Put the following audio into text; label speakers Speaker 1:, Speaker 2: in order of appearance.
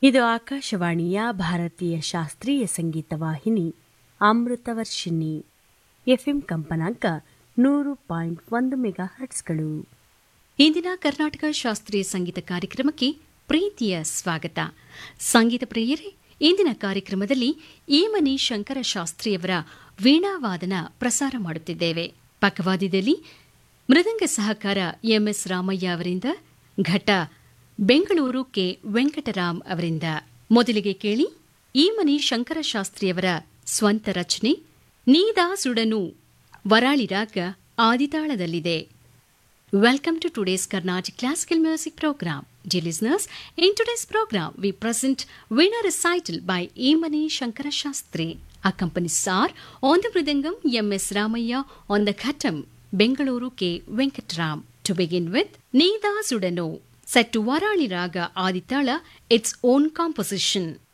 Speaker 1: ಇದು ಆಕಾಶವಾಣಿಯ ಭಾರತೀಯ ಶಾಸ್ತ್ರೀಯ ಸಂಗೀತ ವಾಹಿನಿ ಅಮೃತವರ್ಷಿಣಿ ಎಫ್ಎಂ ಕಂಪನಾಂಕ ನೂರು ಪಾಯಿಂಟ್ ಒಂದು ಮೆಗಾ ಹರ್ಟ್ಸ್ಗಳು
Speaker 2: ಇಂದಿನ ಕರ್ನಾಟಕ ಶಾಸ್ತ್ರೀಯ ಸಂಗೀತ ಕಾರ್ಯಕ್ರಮಕ್ಕೆ ಪ್ರೀತಿಯ ಸ್ವಾಗತ ಸಂಗೀತ ಪ್ರಿಯರೇ ಇಂದಿನ ಕಾರ್ಯಕ್ರಮದಲ್ಲಿ ಈಮನಿ ಶಂಕರ ಶಾಸ್ತ್ರಿಯವರ ವೀಣಾವಾದನ ಪ್ರಸಾರ ಮಾಡುತ್ತಿದ್ದೇವೆ ಪಕ್ಕವಾದ್ಯದಲ್ಲಿ ಮೃದಂಗ ಸಹಕಾರ ಎಂಎಸ್ ರಾಮಯ್ಯ ಅವರಿಂದ ಘಟ ಬೆಂಗಳೂರು ಕೆ ವೆಂಕಟರಾಮ್ ಅವರಿಂದ ಮೊದಲಿಗೆ ಕೇಳಿ ಈಮನಿ ಶಂಕರ ಶಾಸ್ತ್ರಿಯವರ ಸ್ವಂತ ರಚನೆ ನೀದಾ ಸುಡನು ವರಾಳಿ ರಾಗ ಆದಿತಾಳದಲ್ಲಿದೆ Welcome to today's Carnatic Classical Music Program. Dear listeners, in today's program, we present Veena recital by Emani Shankara Shastri. Accompanies are on the Mridangam M.S. Ramaya, on the Khatam, Bengaluru K. Venkatram. To begin with, Nida Sudano, set to Varali Raga Aditala, its own composition.